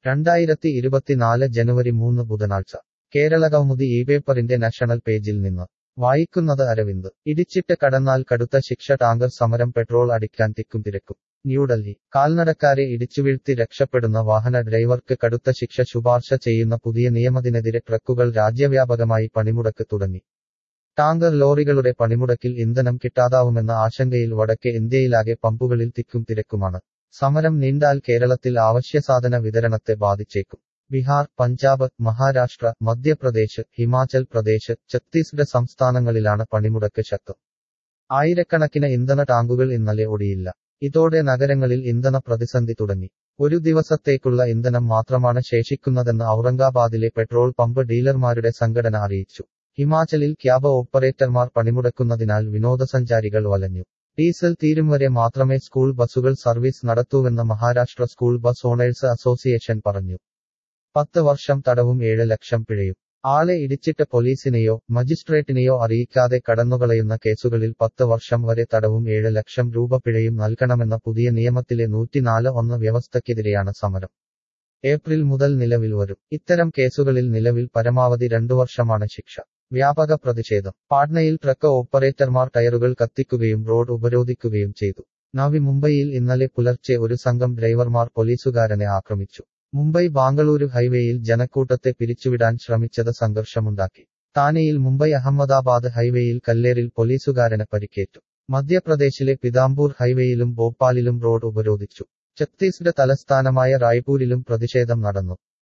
രണ്ടായിരത്തി ഇരുപത്തിനാല് ജനുവരി മൂന്ന് ബുധനാഴ്ച കേരളകൗമുദി ഈ പേപ്പറിന്റെ നാഷണൽ പേജിൽ നിന്ന് വായിക്കുന്നത് അരവിന്ദ് ഇടിച്ചിട്ട് കടന്നാൽ കടുത്ത ശിക്ഷ ടാങ്കർ സമരം പെട്രോൾ അടിക്കാൻ തിക്കും തിരക്കും ന്യൂഡൽഹി കാൽനടക്കാരെ ഇടിച്ചുവീഴ്ത്തി രക്ഷപ്പെടുന്ന വാഹന ഡ്രൈവർക്ക് കടുത്ത ശിക്ഷ ശുപാർശ ചെയ്യുന്ന പുതിയ നിയമത്തിനെതിരെ ട്രക്കുകൾ രാജ്യവ്യാപകമായി പണിമുടക്ക് തുടങ്ങി ടാങ്കർ ലോറികളുടെ പണിമുടക്കിൽ ഇന്ധനം കിട്ടാതാവുമെന്ന ആശങ്കയിൽ വടക്കേ ഇന്ത്യയിലാകെ പമ്പുകളിൽ തിക്കും തിരക്കുമാണ് സമരം നീണ്ടാൽ കേരളത്തിൽ അവശ്യസാധന വിതരണത്തെ ബാധിച്ചേക്കും ബീഹാർ പഞ്ചാബ് മഹാരാഷ്ട്ര മധ്യപ്രദേശ് ഹിമാചൽ പ്രദേശ് ഛത്തീസ്ഗഡ് സംസ്ഥാനങ്ങളിലാണ് പണിമുടക്ക് ശക്തം ആയിരക്കണക്കിന് ഇന്ധന ടാങ്കുകൾ ഇന്നലെ ഒടിയില്ല ഇതോടെ നഗരങ്ങളിൽ ഇന്ധന പ്രതിസന്ധി തുടങ്ങി ഒരു ദിവസത്തേക്കുള്ള ഇന്ധനം മാത്രമാണ് ശേഷിക്കുന്നതെന്ന് ഔറംഗാബാദിലെ പെട്രോൾ പമ്പ് ഡീലർമാരുടെ സംഘടന അറിയിച്ചു ഹിമാചലിൽ ക്യാബ് ഓപ്പറേറ്റർമാർ പണിമുടക്കുന്നതിനാൽ വിനോദസഞ്ചാരികൾ വലഞ്ഞു ഡീസൽ തീരും വരെ മാത്രമേ സ്കൂൾ ബസുകൾ സർവീസ് നടത്തൂവെന്ന് Maharashtra school bus owners association പറഞ്ഞു പത്ത് വർഷം തടവും ഏഴ് ലക്ഷം പിഴയും ആളെ ഇടിച്ചിട്ട് പോലീസിനെയോ മജിസ്ട്രേറ്റിനെയോ അറിയിക്കാതെ കടന്നുകളയുന്ന കേസുകളിൽ പത്ത് വർഷം വരെ തടവും ഏഴ് ലക്ഷം രൂപ പിഴയും നൽകണമെന്ന പുതിയ നിയമത്തിലെ നൂറ്റിനാല് ഒന്ന് വ്യവസ്ഥയ്ക്കെതിരെയാണ് സമരം ഏപ്രിൽ മുതൽ നിലവിൽ വരും ഇത്തരം കേസുകളിൽ നിലവിൽ പരമാവധി രണ്ടു വർഷമാണ് ശിക്ഷ വ്യാപക പ്രതിഷേധം പാട്നയിൽ ട്രക്ക് ഓപ്പറേറ്റർമാർ ടയറുകൾ കത്തിക്കുകയും റോഡ് ഉപരോധിക്കുകയും ചെയ്തു നവി മുംബൈയിൽ ഇന്നലെ പുലർച്ചെ ഒരു സംഘം ഡ്രൈവർമാർ പോലീസുകാരനെ ആക്രമിച്ചു മുംബൈ ബാംഗ്ലൂരു ഹൈവേയിൽ ജനക്കൂട്ടത്തെ പിരിച്ചുവിടാൻ ശ്രമിച്ചത് സംഘർഷമുണ്ടാക്കി താനെയിൽ മുംബൈ അഹമ്മദാബാദ് ഹൈവേയിൽ കല്ലേറിൽ പോലീസുകാരന് പരിക്കേറ്റു മധ്യപ്രദേശിലെ പിതാംബൂർ ഹൈവേയിലും ഭോപ്പാലിലും റോഡ് ഉപരോധിച്ചു ഛത്തീസ്ഗഡ് തലസ്ഥാനമായ റായ്പൂരിലും പ്രതിഷേധം നടന്നു